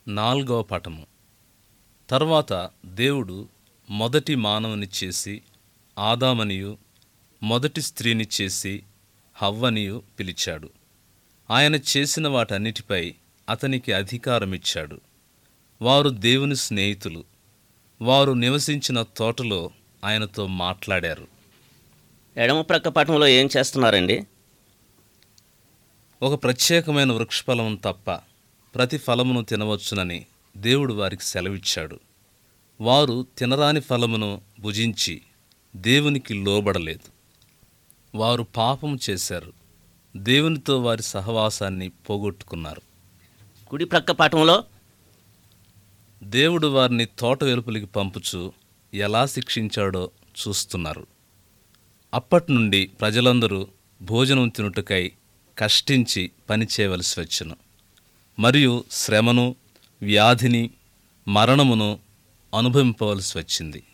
నాల్గవ పటము తర్వాత దేవుడు మొదటి మానవుని చేసి ఆదామనియు మొదటి స్త్రీని చేసి హవ్వనియు పిలిచాడు ఆయన చేసిన వాటన్నిటిపై అతనికి అధికారమిచ్చాడు వారు దేవుని స్నేహితులు వారు నివసించిన తోటలో ఆయనతో మాట్లాడారు ఎడమ ప్రక్క పటంలో ఏం చేస్తున్నారండి ఒక ప్రత్యేకమైన వృక్షఫలము తప్ప ప్రతి ఫలమును తినవచ్చునని దేవుడు వారికి సెలవిచ్చాడు వారు తినరాని ఫలమును భుజించి దేవునికి లోబడలేదు వారు పాపము చేశారు దేవునితో వారి సహవాసాన్ని పోగొట్టుకున్నారు కుడి ప్రక్క పటంలో దేవుడు వారిని తోట వెలుపలికి పంపుచు ఎలా శిక్షించాడో చూస్తున్నారు అప్పటి నుండి ప్రజలందరూ భోజనం తినుటకై కష్టించి పనిచేయవలసి వచ్చును మరియు శ్రమను వ్యాధిని మరణమును అనుభవింపవలసి వచ్చింది